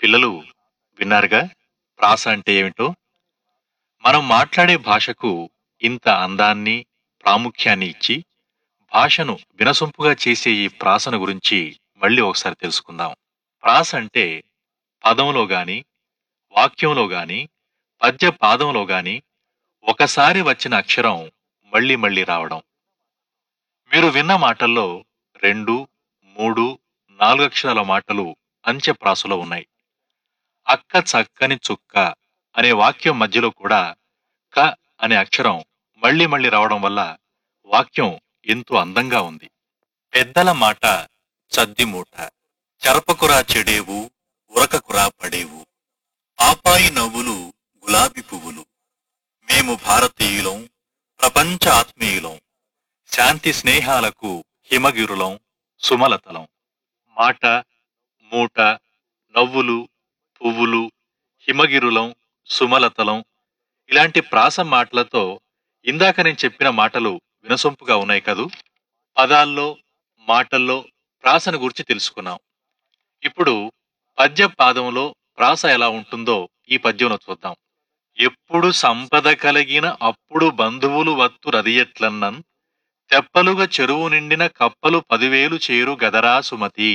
పిల్లలు విన్నారుగా ప్రాస అంటే ఏమిటో మనం మాట్లాడే భాషకు ఇంత అందాన్ని ప్రాముఖ్యాన్ని ఇచ్చి భాషను వినసొంపుగా చేసే ఈ ప్రాసను గురించి మళ్ళీ ఒకసారి తెలుసుకుందాం ప్రాస అంటే పదంలో గాని వాక్యంలో గాని పద్య పాదంలో గాని ఒకసారి వచ్చిన అక్షరం మళ్ళీ మళ్ళీ రావడం మీరు విన్న మాటల్లో రెండు మూడు నాలుగు అక్షరాల మాటలు అంచె ప్రాసలో ఉన్నాయి అక్క చక్కని చుక్క అనే వాక్యం మధ్యలో కూడా క అనే అక్షరం మళ్ళీ మళ్ళీ రావడం వల్ల వాక్యం ఎంతో అందంగా ఉంది పెద్దల మాట చద్ది మూట చెరపకురా చెడేవు ఉరకకురా పడేవు పాపాయి నవ్వులు గులాబీ పువ్వులు మేము భారతీయులం ప్రపంచ ఆత్మీయులం శాంతి స్నేహాలకు హిమగిరులం సుమలతలం మాట మూట నవ్వులు పువ్వులు హిమగిరులం సుమలతలం ఇలాంటి ప్రాస మాటలతో ఇందాక నేను చెప్పిన మాటలు వినసొంపుగా ఉన్నాయి కదూ పదాల్లో మాటల్లో ప్రాసను గురించి తెలుసుకున్నాం ఇప్పుడు పద్య పాదంలో ప్రాస ఎలా ఉంటుందో ఈ పద్యంలో చూద్దాం ఎప్పుడు సంపద కలిగిన అప్పుడు బంధువులు వత్తు రదియట్లన్నన్ తెప్పలుగా చెరువు నిండిన కప్పలు పదివేలు చేరు గదరా సుమతి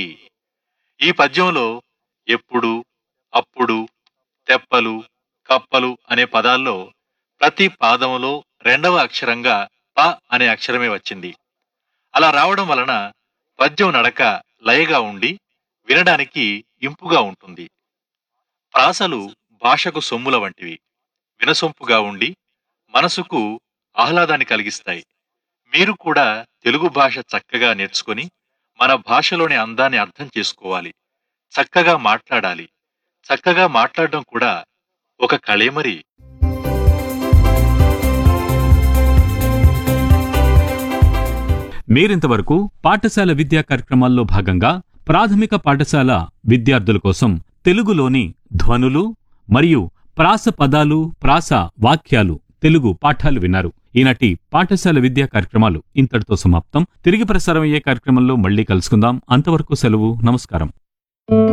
ఈ పద్యంలో ఎప్పుడు అప్పుడు తెప్పలు కప్పలు అనే పదాల్లో ప్రతి పాదంలో రెండవ అక్షరంగా ప అనే అక్షరమే వచ్చింది అలా రావడం వలన పద్యం నడక లయగా ఉండి వినడానికి ఇంపుగా ఉంటుంది ప్రాసలు భాషకు సొమ్ముల వంటివి వినసొంపుగా ఉండి మనసుకు ఆహ్లాదాన్ని కలిగిస్తాయి మీరు కూడా తెలుగు భాష చక్కగా నేర్చుకొని మన భాషలోని అందాన్ని అర్థం చేసుకోవాలి చక్కగా మాట్లాడాలి చక్కగా మాట్లాడడం కూడా ఒక కళే మరి మీరింతవరకు పాఠశాల విద్యా కార్యక్రమాల్లో భాగంగా ప్రాథమిక పాఠశాల విద్యార్థుల కోసం తెలుగులోని ధ్వనులు మరియు ప్రాస పదాలు ప్రాస వాక్యాలు తెలుగు పాఠాలు విన్నారు ఈనాటి పాఠశాల విద్యా కార్యక్రమాలు ఇంతటితో సమాప్తం తిరిగి ప్రసారం అయ్యే కార్యక్రమంలో మళ్ళీ కలుసుకుందాం అంతవరకు సెలవు నమస్కారం